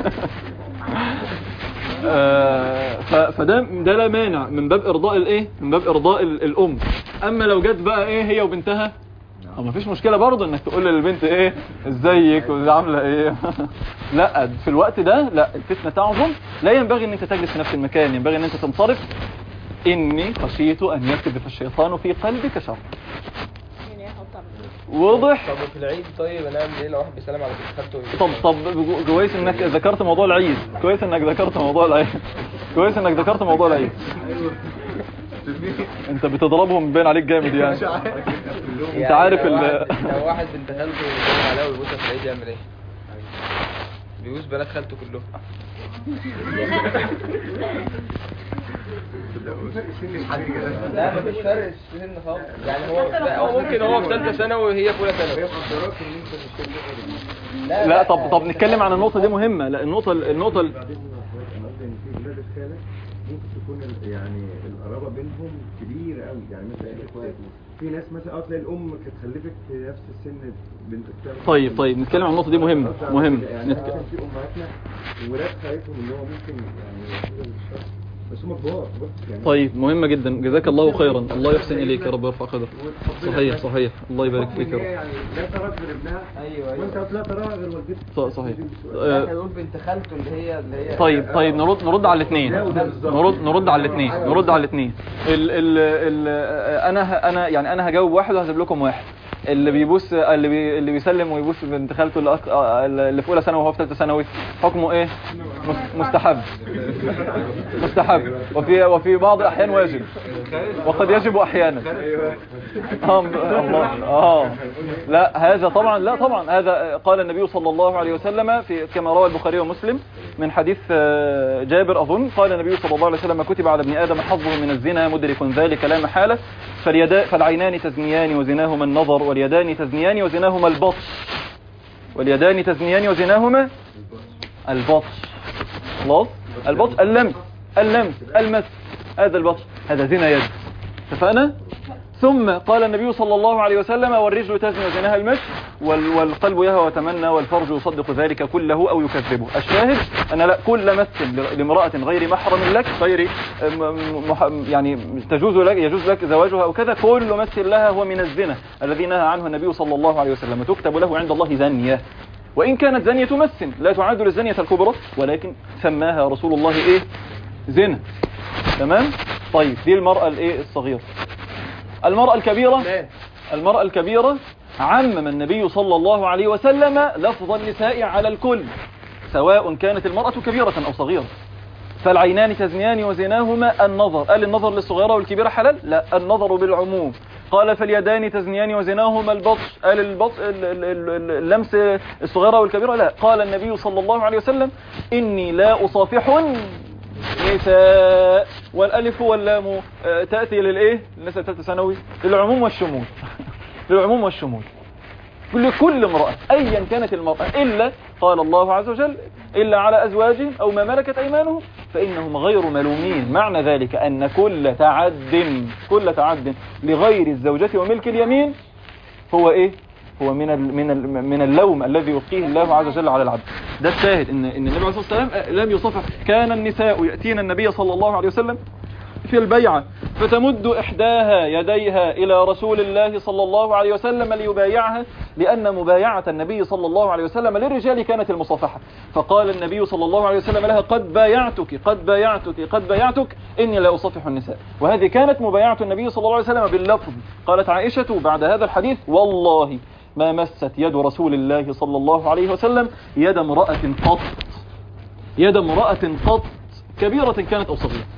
آه، ف- فده ده لا مانع من باب ارضاء الايه من باب ارضاء ال- الام اما لو جت بقى ايه هي وبنتها أو مفيش مشكلة برضه انك تقول للبنت ايه ازيك وعاملة ايه لا في الوقت ده لا الفتنة تعظم لا ينبغي ان انت تجلس في نفس المكان ينبغي ان انت تنصرف اني خشيت ان يكذب الشيطان في قلبك شر واضح طب في العيد طيب هنعمل ايه لو واحد بيسلم على بنت خالته طب طب جو- كويس انك ذكرت موضوع العيد كويس انك ذكرت موضوع العيد كويس انك ذكرت موضوع العيد انت بتضربهم باين عليك جامد يعني انت عارف لو ال واحد- لو واحد بنت خالته بيسلم عليها ويبوسها في العيد يعمل ايه؟ بيبوس بنات خالته كلهم لا مفيش فرق السن خالص يعني هو هو ممكن هو في ثالثه ثانوي وهي في اولى ثانوي لا طب طب نتكلم عن النقطة دي مهمة لا النقطة النقطة ال- بعدين قصدي ولاد الخالة ممكن بتكون ال- يعني القرابه بينهم كبيره قوي يعني مثلا الاخوات في ناس مثلا اه تلاقي الام كانت خلفت في نفس السن بنت اختها طيب طيب نتكلم عن النقطة دي مهمة مهم يعني نتك... مثلا في امهاتنا ولاد خالتهم اللي هو ممكن يعني بس هم كبار كبار يعني طيب مهمة جدا جزاك الله خيرا الله يحسن إليك يا رب يرفع قدرك صحيح صحيح الله يبارك فيك يا رب يعني لا تراك غير ابنها ايوه ايوه وانت لا تراها غير والدتك ص- صحيح احنا آه، نقول بنت خالته اللي هي اللي هي طيب طيب نرد نرد على الاثنين نرد نرد على الاثنين نرد على الاثنين ال ال ال انا ه- انا يعني انا هجاوب واحد وهسيب لكم واحد اللي بيبوس اللي بي اللي بيسلم ويبوس بنت خالته اللي, أك... اللي في اولى ثانوي وهو في ثالثه ثانوي حكمه ايه مس- مستحب مستحب وفي وفي بعض الاحيان واجب وقد يجب احيانا آه، الله اه لا هذا طبعا لا طبعا هذا قال النبي صلى الله عليه وسلم في كما روى البخاري ومسلم من حديث آه، جابر اظن قال النبي صلى الله عليه وسلم كتب على ابن ادم حظه من الزنا مدرك ذلك لا محاله فاليدا فالعينان تزنيان وزناهما النظر واليدان تزنيان وزناهما البطش واليدان تزنيان وزناهما البطش خلاص البطش اللمس اللمس المس هذا البطش هذا زنا يد اتفقنا ثم قال النبي صلى الله عليه وسلم والرجل تزني وزناها المشي وال- والقلب يهوى وتمنى والفرج يصدق ذلك كله او يكذبه الشاهد ان لا كل مس ل- لامراه غير محرم لك غير م- مح- يعني تجوز لك يجوز لك زواجها او كذا كل مس لها هو من الزنا الذي نهى عنه النبي صلى الله عليه وسلم تكتب له عند الله زانيه وإن كانت زانية مس لا تعد للزانية الكبرى ولكن سماها رسول الله إيه زنا تمام طيب دي المرأة الإيه الصغيرة المرأة الكبيرة المرأة الكبيرة عمم النبي صلى الله عليه وسلم لفظ النساء على الكل سواء كانت المرأة كبيرة أو صغيرة فالعينان تزنيان وزناهما النظر قال النظر للصغيرة والكبيرة حلال لا النظر بالعموم قال فاليدان تزنيان وزناهما البطش قال البطش ال- ال- ال- اللمس الصغيرة والكبيرة لا قال النبي صلى الله عليه وسلم إني لا أصافح نساء والألف واللام آه، تأتي للإيه الناس الثالثة ثانوي للعموم والشمول للعموم والشمول كل كل امرأة أيا كانت المرأة إلا قال الله عز وجل إلا على أزواجهم أو ما ملكت أيمانهم فإنهم غير ملومين معنى ذلك أن كل تعد كل تعد لغير الزوجة وملك اليمين هو إيه هو من ال من ال من اللوم الذي يلقيه الله عز وجل على العبد ده الشاهد ان ان النبي عليه الصلاه والسلام لم يصفح كان النساء ياتين النبي صلى الله عليه وسلم في البيعة فتمد إحداها يديها إلى رسول الله صلى الله عليه وسلم ليبايعها لأن مبايعة النبي صلى الله عليه وسلم للرجال كانت المصافحة فقال النبي صلى الله عليه وسلم لها قد بايعتك قد بايعتك قد بايعتك إني لا أصافح النساء وهذه كانت مبايعة النبي صلى الله عليه وسلم باللفظ قالت عائشة بعد هذا الحديث والله ما مست يد رسول الله صلى الله عليه وسلم يد امرأة قط يد امرأة قط كبيرة كانت أو صغيرة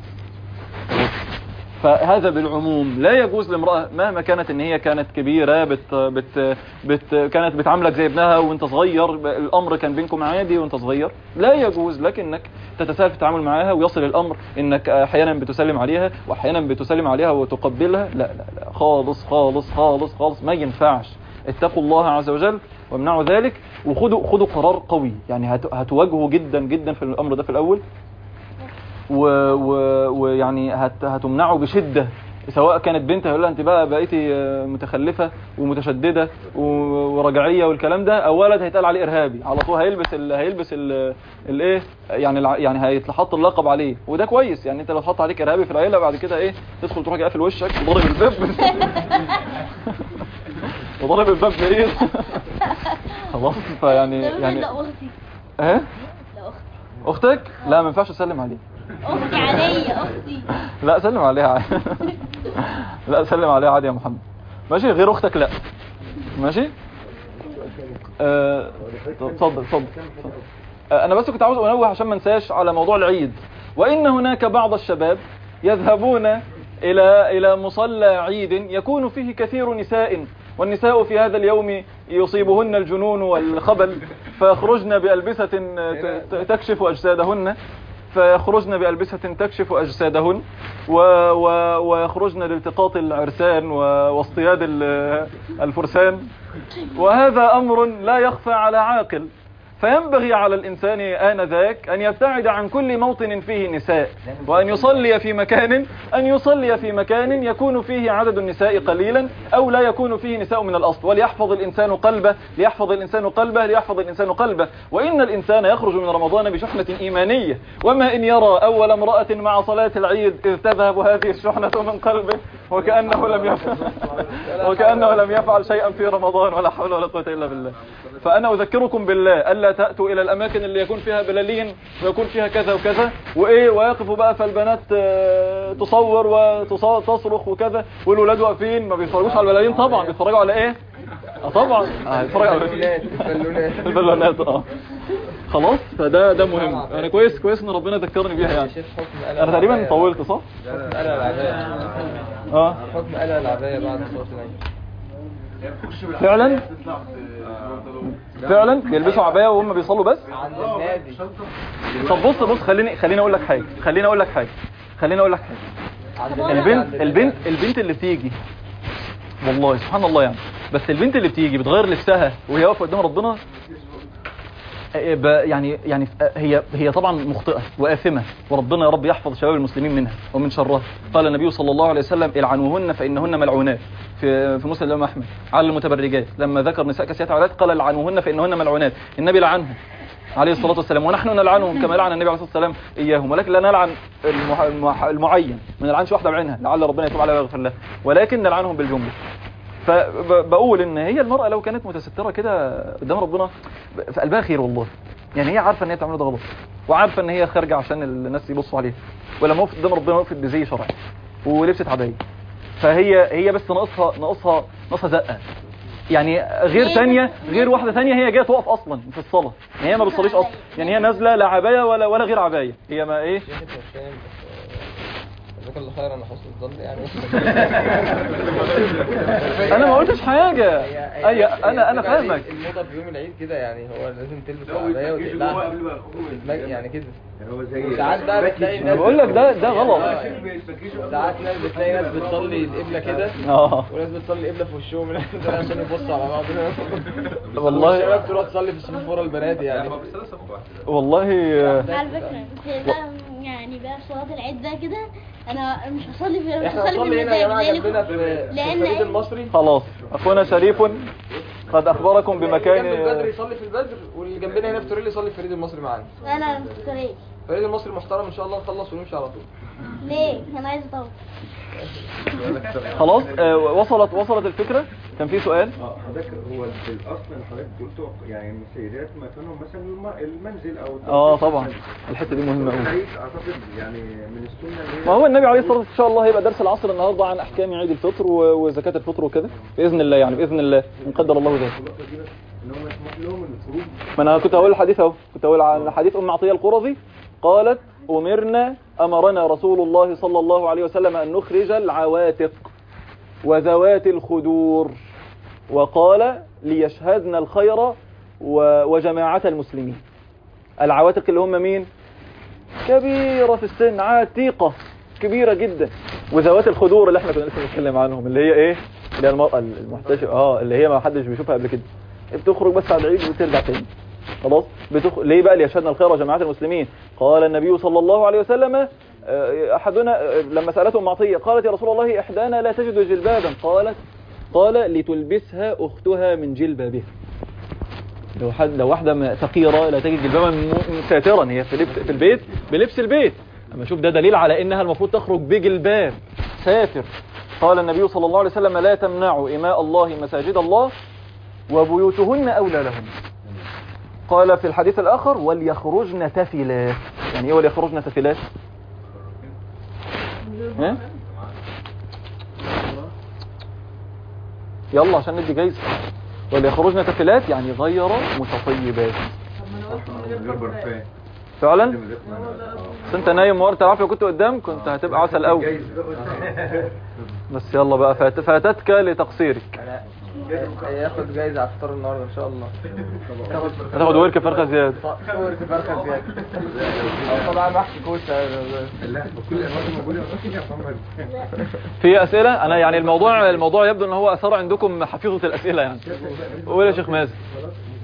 فهذا بالعموم لا يجوز لامرأة مهما كانت ان هي كانت كبيرة بت بت بت كانت بتعاملك زي ابنها وانت صغير الامر كان بينكم عادي وانت صغير لا يجوز لك انك تتساهل في التعامل معاها ويصل الامر انك احيانا بتسلم عليها واحيانا بتسلم عليها وتقبلها لا لا لا خالص خالص خالص خالص ما ينفعش اتقوا الله عز وجل وامنعوا ذلك وخدوا خدوا قرار قوي يعني هت- هتواجهوا جدا جدا في الامر ده في الاول و- و- ويعني هت هتمنعه بشدة سواء كانت بنت هيقول لها انت بقى بقيتي آه، متخلفة ومتشددة و- ورجعية والكلام ده او ولد هيتقال عليه ارهابي على طول هيلبس ال هيلبس ال الايه يعني الع- يعني هيتحط اللقب عليه وده كويس يعني انت لو اتحط عليك ارهابي في العيله بعد كده ايه تدخل تروح قافل وشك وضارب الباب وضارب الباب بايه خلاص فيعني يعني يعني لا اختي ايه لا اختي اختك لا ما ينفعش اسلم عليه اختي عليا اختي لا سلم عليها عادي لا سلم عليها عادي يا محمد ماشي غير اختك لا ماشي آه، طب اتفضل اتفضل اتفضل. آه، انا بس كنت عاوز انوه عشان ما انساش على موضوع العيد وان هناك بعض الشباب يذهبون الى الى مصلى عيد يكون فيه كثير نساء والنساء في هذا اليوم يصيبهن الجنون والخبل فيخرجن بألبسة ت- ت- تكشف أجسادهن فيخرجن بألبسة تكشف أجسادهن و و ويخرجن لالتقاط العرسان و- واصطياد ال- الفرسان وهذا أمر لا يخفى على عاقل فينبغي على الإنسان آنذاك أن يبتعد عن كل موطن فيه نساء وأن يصلي في مكان أن يصلي في مكان يكون فيه عدد النساء قليلا أو لا يكون فيه نساء من الأصل وليحفظ الإنسان قلبه ليحفظ الإنسان قلبه ليحفظ الإنسان قلبه وإن الإنسان يخرج من رمضان بشحنة إيمانية وما إن يرى أول امرأة مع صلاة العيد إذ تذهب هذه الشحنة من قلبه وكأنه لم يفعل وكأنه لم يفعل شيئا في رمضان ولا حول ولا قوة إلا بالله فأنا أذكركم بالله ألا تأتوا إلى الأماكن اللي يكون فيها بلالين ويكون فيها كذا وكذا وإيه ويقفوا بقى فالبنات آه، تصور وتصرخ وكذا والولاد واقفين ما بيتفرجوش على البلالين طبعا بيتفرجوا على إيه؟ آه طبعا آه بيتفرجوا على البالونات، البالونات. البالونات اه خلاص فده ده مهم انا كويس كويس ان ربنا ذكرني بيها يعني شايف حكم قلع انا تقريبا العباية. طولت صح حكم قلع العباية اه حكم قلع العباية بعد صلاة العيد فعلا فعلا بيلبسوا عبايه وهم بيصلوا بس عند النادي طب بص بص خليني خليني اقول لك حاجه خليني اقول لك حاجه خليني اقول لك حاجه عند النادي، البنت عند البنت البنت اللي بتيجي والله سبحان الله يعني بس البنت اللي بتيجي بتغير لبسها وهي واقفه قدام ربنا آه، ب- يعني يعني آه، هي هي طبعا مخطئه واثمه وربنا يا رب يحفظ شباب المسلمين منها ومن شرها قال النبي صلى الله عليه وسلم العنوهن فانهن ملعونات في في مسلم الامام احمد على المتبرجات لما ذكر نساء كاسيات عورات قال العنوهن فانهن ملعونات النبي لعنهم عليه الصلاة والسلام ونحن نلعنهم كما لعن النبي عليه الصلاة والسلام إياهم ولكن لا نلعن المح... المح... المعين ما نلعنش واحدة بعينها لعل ربنا يتوب عليها ويغفر لها ولكن نلعنهم بالجملة فبقول ان هي المرأة لو كانت متسترة كده قدام ربنا في قلبها خير والله يعني هي عارفة ان هي بتعمل ده غلط وعارفة ان هي خارجة عشان الناس يبصوا عليها ولما وقفت قدام ربنا وقفت بزي شرعي ولبست عباية فهي هي بس ناقصها ناقصها ناقصها زقة يعني غير ثانية غير واحدة ثانية هي جاية تقف اصلا في الصلاة يعني هي ما بتصليش اصلا يعني هي نازلة لا عباية ولا ولا غير عباية هي ما ايه شيخ انت مش فاهم بس جزاك الله خيرا انا حسن الظن يعني انا ما قلتش حاجة هي- اي هي- انا انا هي بتبقى فاهمك الموضة في يوم العيد كده يعني هو لازم تلبس العباية وتقلعها يعني كده هو زي ساعات بقى بتلاقي انا ناس بقول لك ده ده غلط آه، يعني ساعات ناس بتلاقي ناس بتصلي القبلة كده اه وناس بتصلي القبلة في وشهم دول عشان يبصوا على بعض والله الشباب تروح تصلي في الصفوف ورا البنات يعني والله آه، على فكرة بس ده يعني بقى في صلاة العيد ده كده انا مش هصلي في مش احنا هصلي هنصلي هنا يا جماعة لأن- جنبنا في في لأن الفريد إيه؟ المصري خلاص اخونا شريف قد اخبركم بمكان جنب البدر يصلي في البدر واللي جنبنا هنا في توريل يصلي في الفريد المصري معانا انا مستريح الفريد المصري محترم ان شاء الله نخلص ونمشي على طول ليه انا عايز اطول خلاص آه، وصلت وصلت الفكرة كان في سؤال اه حضرتك هو في الاصل اللي حضرتك قلته يعني السيدات مكانهم مثلا الم- المنزل او اه التوقيت طبعا المنزل. الحتة دي مهمة قوي العيد اعتقد يعني من السنه اللي هي ما هو النبي عليه الصلاة والسلام ان شاء الله هيبقى درس العصر النهارده عن احكام عيد الفطر و- وزكاة الفطر وكده باذن الله يعني باذن الله ان قدر الله ذلك النقطه دي بس ان هو مسموح لهم الخروج ما انا كنت هقول الحديث اهو كنت هقول عن حديث ام عطيه القرظي قالت امرنا امرنا رسول الله صلى الله عليه وسلم ان نخرج العواتق وذوات الخدور وقال ليشهدن الخير و- وجماعة المسلمين العواتق اللي هم مين كبيرة في السن عتيقة كبيرة جدا وذوات الخدور اللي احنا كنا لسه بنتكلم عنهم اللي هي ايه اللي هي المرأة المحتشمة اه اللي هي ما حدش بيشوفها قبل كده بتخرج بس على العيد وترجع تاني خلاص بتخ... ليه بقى ليشهدنا الخير جماعة المسلمين قال النبي صلى الله عليه وسلم آه، احدنا آه، لما سالته ام عطيه قالت يا رسول الله احدانا لا تجد جلبابا قالت قال لتلبسها اختها من جلبابها لو حد لو واحده م- فقيره لا تجد جلبابا م- ساترا هي في, لبس في البيت بلبس البيت اما شوف ده دليل على انها المفروض تخرج بجلباب ساتر قال النبي صلى الله عليه وسلم لا تمنعوا إماء الله مساجد الله وبيوتهن أولى لهن قال في الحديث الآخر وليخرجن تفلات يعني ايه وليخرجن تفلات ها؟ يلا عشان ندي جايزة وليخرجن تفلات يعني غير متطيبات من غير برفان فعلا من غير ما- بس انت نايم وقت عارف لو كنت قدام كنت هتبقى عسل قوي جايز. بس يلا بقى فات فاتتك لتقصيرك انا هياخد جايزة على الفطار النهارده ان شاء الله هتاخد ورك فرخة زيادة صور فرخة زيادة أو طبعا محشي كوسة لا كل الاماكن موجوده يا محمد في اسئلة انا يعني الموضوع الموضوع يبدو ان هو اثار عندكم حفيظة الاسئلة يعني قول يا شيخ مازن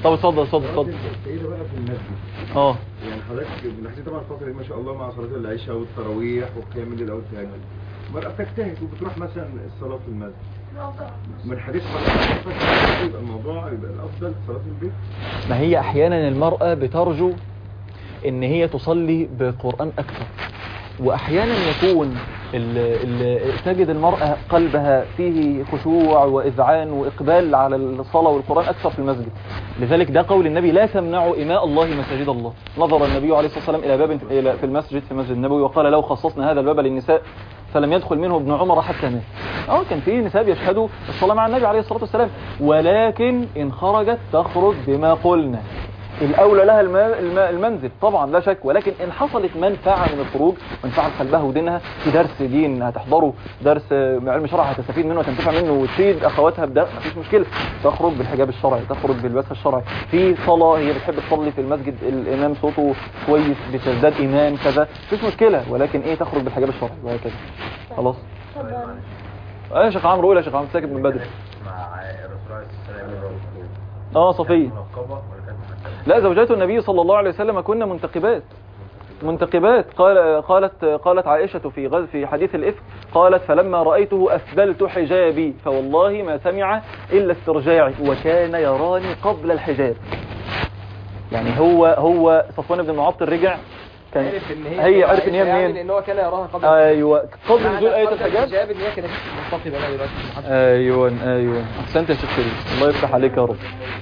طب اتفضل اتفضل اتفضل السيدة بقى في المسجد اه يعني حضرتك بنحكي طبعا الفترة دي ما شاء الله مع صلاة العشاء والتراويح وقيام الليل أو التهجد المرأة بتجتهد وبتروح مثلا الصلاة في المسجد من حديث حضرتك يبقى الموضوع يبقى الأفضل صلاة البيت ما هي احيانا المرأة بترجو ان هي تصلي بقرآن اكثر واحيانا يكون ال ال تجد المرأة قلبها فيه خشوع واذعان واقبال على الصلاة والقرآن اكثر في المسجد لذلك ده قول النبي لا تمنعوا إماء الله مساجد الله نظر النبي عليه الصلاة والسلام الى باب إلى- في المسجد في مسجد النبوي وقال لو خصصنا هذا الباب للنساء فلم يدخل منه ابن عمر حتى مات اه كان في نساء بيشهدوا الصلاة مع النبي عليه الصلاة والسلام ولكن إن خرجت تخرج بما قلنا الأولى لها الم- الم- المنزل طبعا لا شك ولكن إن حصلت منفعة من الخروج منفعة لقلبها ودينها في درس دين هتحضره درس علم شرع هتستفيد منه وتنتفع منه وتفيد أخواتها بده مفيش مشكلة تخرج بالحجاب الشرعي تخرج باللباس الشرعي في صلاة هي بتحب تصلي في المسجد الإمام صوته كويس بتزداد إيمان كذا مفيش مشكلة ولكن إيه تخرج بالحجاب الشرعي وهكذا خلاص اتفضل اه يا شيخ عمرو قول يا شيخ عمرو ساكت من بدري مع الرسول عليه الصلاه والسلام اه صفية منقبه ولا كانت محجبه؟ لا زوجات النبي صلى الله عليه وسلم كنا منتقبات منتقبات قال قالت قالت عائشة في غز في حديث الإفك قالت فلما رأيته أسبلت حجابي فوالله ما سمع إلا استرجاعي وكان يراني قبل الحجاب يعني هو هو صفوان بن المعطل رجع كان عرف ان هي هي عرف ان هي يعني منين لان هو كان يراها قبل ايوه قبل بعد نزول آية قبل الحجاب الحجاب ان هي كانت منتقبه بقى دلوقتي ايوه ايوه احسنت يا شيخ شريف الله يفتح عليك يا رب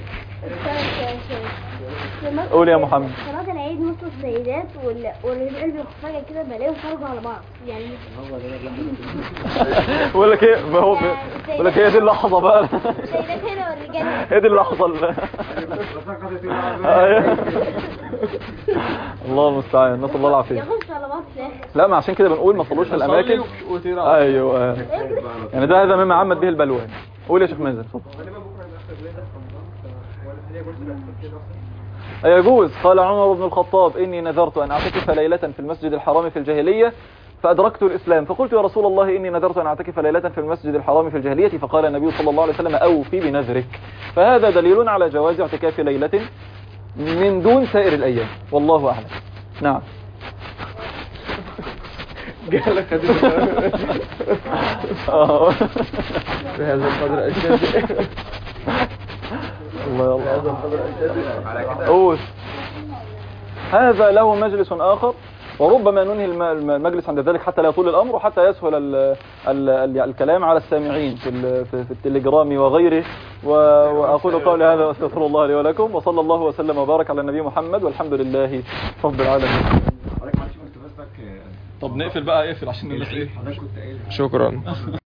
قول يا محمد. صلاة العيد نص السيدات وال- والرجال فجأة كده بلاقيهم خرجوا على بعض يعني بقول لك ايه ما هو بقول لك هي دي اللحظه بقى السيدات هنا والرجال هنا هي دي اللحظه اللي وسقطت أيوة. الله المستعان نسال الله العافيه يخش على بعض في الآخر لا ما عشان كده بنقول ما تصلوش في الاماكن ايوه يعني ده هذا مما عمت به البلوى قول يا شيخ مازن اتفضل غالبا بكره يبقى اخر ليله في رمضان ف- ولا هي جزء من كده اصلا يجوز قال عمر بن الخطاب إني نذرت أن أعتكف ليلة في المسجد الحرام في الجاهلية فأدركت الإسلام فقلت يا رسول الله إني نذرت أن أعتكف ليلة في المسجد الحرام في الجاهلية فقال النبي صلى الله عليه وسلم أوفي بنذرك فهذا دليل على جواز اعتكاف ليلة من دون سائر الأيام والله أعلم نعم جالك آه. بهذا القدر اشد الله الله على كده قول هذا له مجلس آخر وربما ننهي الم- الم- المجلس عند ذلك حتى لا يطول الأمر وحتى يسهل ال ال ال الكلام على السامعين في, ال- في, في التليجرام وغيره و- وأقول قولي هذا وأستغفر الله لي ولكم وصلى الله وسلم وبارك على النبي محمد والحمد لله رب العالمين حضرتك معلش قلت بس طب نقفل بقى اقفل عشان الناس ايه حضرتك كنت قايل شكرا